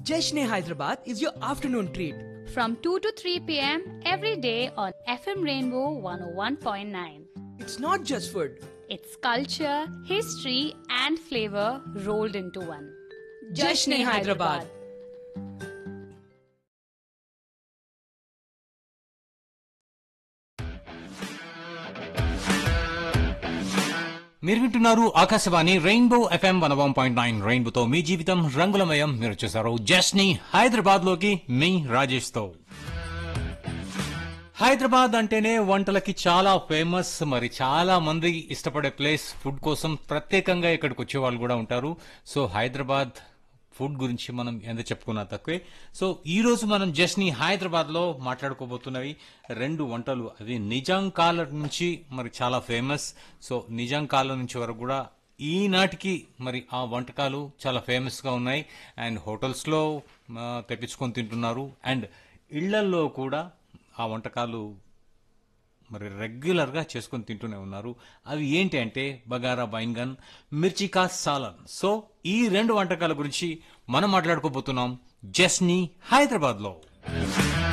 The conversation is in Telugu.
Jeshne Hyderabad is your afternoon treat. From 2 to 3 p.m. every day on FM Rainbow 101.9. It's not just food. It's culture, history, and flavor rolled into one. Jashne Hyderabad. మీరు వింటున్నారు Akashvani rainbow FM one one point nine రెయిన్బోతో మీ జీవితం రంగులమయం మీరు చూసారు జస్ని హైదరాబాద్ లోకి మీ రాజేష్ తో హైదరాబాద్ అంటేనే వంటలకి చాలా ఫేమస్ మరి చాలా మంది ఇష్టపడే ప్లేస్ ఫుడ్ కోసం ప్రత్యేకంగా ఇక్కడికి వచ్చే వాళ్ళు కూడా ఉంటారు సో హైదరాబాద్ ఫుడ్ గురించి మనం ఎంత చెప్పుకున్నా తక్కువే సో ఈ రోజు మనం జస్ని హైదరాబాద్ లో మాట్లాడుకోబోతున్నవి రెండు వంటలు అవి నిజాం కాలం నుంచి మరి చాలా ఫేమస్ సో నిజాం కాలం నుంచి వరకు కూడా ఈనాటికి మరి ఆ వంటకాలు చాలా ఫేమస్ గా ఉన్నాయి అండ్ హోటల్స్ లో ఆ, తెప్పించుకొని తింటున్నారు అండ్ ఇళ్లల్లో కూడా ఆ వంటకాలు మరి రెగ్యులర్ గా చేసుకొని తింటూనే ఉన్నారు అవి ఏంటి అంటే బగారా బైంగన్ మిర్చికా సాలన్ సో ఈ రెండు వంటకాల గురించి మనం మాట్లాడుకోబోతున్నాం జస్ని హైదరాబాద్ లో